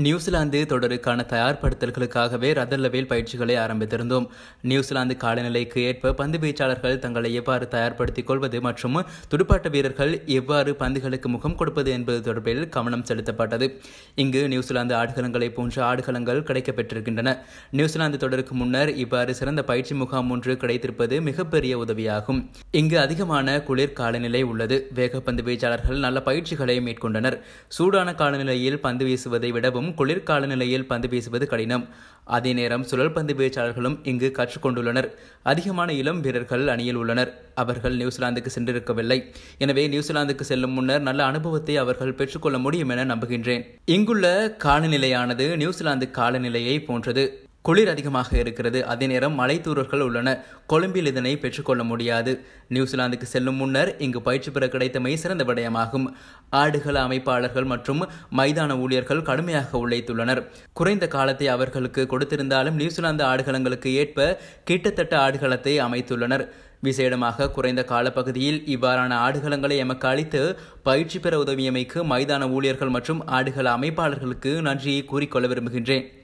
New Zealand தொடருக்கான தயார்படுத்தல்களுக்காகவே ரதர்லவேல் பயிற்சிகளை ஆரம்பித்திருந்தோம் New Zealand காலநிலைக்கு ஏற்ப பந்து வீச்சாளர்கள் தங்களை எவ்வாறு தயார்படுத்திக் கொள்வது மற்றும் துடுப்பாட்ட வீரர்கள் எவ்வாறு பந்துகளுக்கு முகம் கொடுப்பது என்பது தொடர்பில் கவனம் செலுத்தப்பட்டது இங்கு நியூசிலாந்து ஆடுகளங்களை போன்ற ஆடுகளங்கள் கிடைக்கப்பெற்றிருக்கின்றன நியூசிலாந்து தொடருக்கு முன்னர் இவ்வாறு சிறந்த பயிற்சி முகாம் ஒன்று கிடைத்திருப்பது மிகப்பெரிய உதவியாகும் இங்கு அதிகமான குளிர் காலநிலை உள்ளது வேகப்பந்து வீச்சாளர்கள் நல்ல பயிற்சிகளை மேற்கொண்டனர் சூடான காலநிலையில் பந்து வீசுவதை விடவும் குளிர் காலநிலையில் பந்து வீசுவது கடினம் அதே நேரம் சுழல் பந்து வீச்சாளர்களும் இங்கு கற்றுக்கொண்டுள்ளனர் அதிகமான இளம் வீரர்கள் அணியில் உள்ளனர் அவர்கள் நியூசிலாந்துக்கு சென்றிருக்கவில்லை எனவே நியூசிலாந்துக்கு செல்லும் முன்னர் நல்ல அனுபவத்தை அவர்கள் பெற்றுக்கொள்ள முடியும் என நம்புகின்றேன் இங்குள்ள காலநிலையானது நியூசிலாந்து காலநிலையை போன்றது குளிர் அதிகமாக இருக்கிறது அதே நேரம் மலைத்தூரர்கள் உள்ளன கொழும்பில் இதனை பெற்றுக்கொள்ள முடியாது நியூசிலாந்துக்கு செல்லும் முன்னர் இங்கு பயிற்சி பெற கிடைத்தமை சிறந்த விடயமாகும் ஆடுகள அமைப்பாளர்கள் மற்றும் மைதான ஊழியர்கள் கடுமையாக உழைத்துள்ளனர் குறைந்த காலத்தை அவர்களுக்கு கொடுத்திருந்தாலும் நியூசிலாந்து ஆடுகளங்களுக்கு ஏற்ப கிட்டத்தட்ட ஆடுகளத்தை அமைத்துள்ளனர் விசேடமாக குறைந்த காலப்பகுதியில் இவ்வாறான ஆடுகளங்களை எமக்கு அளித்து பயிற்சி பெற உதவியமைக்கு மைதான ஊழியர்கள் மற்றும் ஆடுகள அமைப்பாளர்களுக்கு நன்றியை கூறிக்கொள்ள விரும்புகின்றேன்